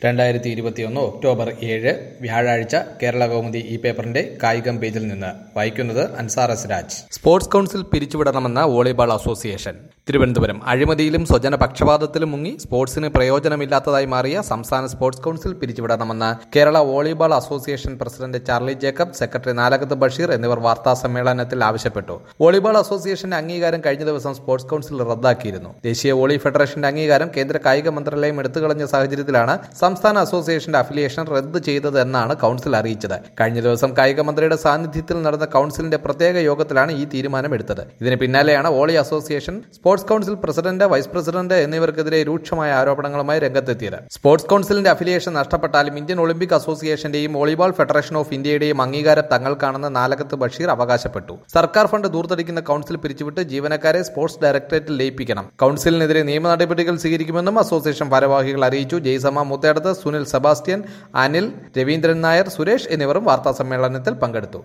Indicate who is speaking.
Speaker 1: രണ്ടായിരത്തി ഇരുപത്തിയൊന്ന് ഒക്ടോബർ ഏഴ് വ്യാഴാഴ്ച കേരള കൗമുദി ഈ പേപ്പറിന്റെ കായികം പേജിൽ നിന്ന് വായിക്കുന്നത് Ansar S Raj sports council പിരിച്ചുവിടണമെന്ന വോളിബോൾ അസോസിയേഷൻ തിരുവനന്തപുരം അഴിമതിയിലും സ്വജന പക്ഷപാതത്തിലും മുങ്ങി സ്പോർട്സിന് പ്രയോജനമില്ലാത്തതായി മാറിയ സംസ്ഥാന സ്പോർട്സ് കൗൺസിൽ പിരിച്ചുവിടണമെന്ന് Kerala volleyball association president Charlie Jacob secretary Nalakath Basheer എന്നിവർ വാർത്താ സമ്മേളനത്തിൽ ആവശ്യപ്പെട്ടു വോളിബോൾ അസോസിയേഷന്റെ അംഗീകാരം കഴിഞ്ഞ ദിവസം സ്പോർട്സ് കൗൺസിൽ റദ്ദാക്കിയിരുന്നു ദേശീയ വോളി ഫെഡറേഷന്റെ അംഗീകാരം കേന്ദ്ര കായിക മന്ത്രാലയം എടുത്തുകളഞ്ഞ സാഹചര്യത്തിലാണ് സംസ്ഥാന അസോസിയേഷന്റെ അഫിലിയേഷൻ റദ്ദ് ചെയ്തത് എന്നാണ് കൗൺസിൽ അറിയിച്ചത് കഴിഞ്ഞ ദിവസം കായിക മന്ത്രിയുടെ സാന്നിധ്യത്തിൽ നടന്ന കൗൺസിലിന്റെ പ്രത്യേക യോഗത്തിലാണ് ഈ തീരുമാനം എടുത്തത് ഇതിന് പിന്നാലെയാണ് volley association sports council president vice president എന്നിവർക്കെതിരെ രൂക്ഷമായ ആരോപണങ്ങളുമായി രംഗത്തെത്തിയത് സ്പോർട്സ് കൗൺസിലിന്റെ അഫിലിയേഷൻ നഷ്ടപ്പെട്ടാലും ഇന്ത്യൻ ഒളിമ്പിക് അസോസിയേഷന്റെയും വോളിബോൾ ഫെഡറേഷൻ ഓഫ് ഇന്ത്യയുടെയും അംഗീകാരം തങ്ങൾക്കാണെന്ന് നാലകത്ത് ബഷീർ അവകാശപ്പെട്ടു സർക്കാർ ഫണ്ട് ദൂർത്തടിക്കുന്ന കൗൺസിൽ പിരിച്ചുവിട്ട് ജീവനക്കാരെ സ്പോർട്സ് ഡയറക്ടറേറ്റിൽ ലയിപ്പിക്കണം കൗൺസിലിനെതിരെ നിയമ നടപടികൾ സ്വീകരിക്കുമെന്നും അസോസിയേഷൻ ഭാരവാഹികൾ അറിയിച്ചു ജയ്സമ മുത്തേടത്ത് സുനിൽ സെബാസ്റ്റ്യൻ അനിൽ രവീന്ദ്രൻ നായർ സുരേഷ് എന്നിവരും വാർത്താ സമ്മേളനത്തിൽ പങ്കെടുത്തു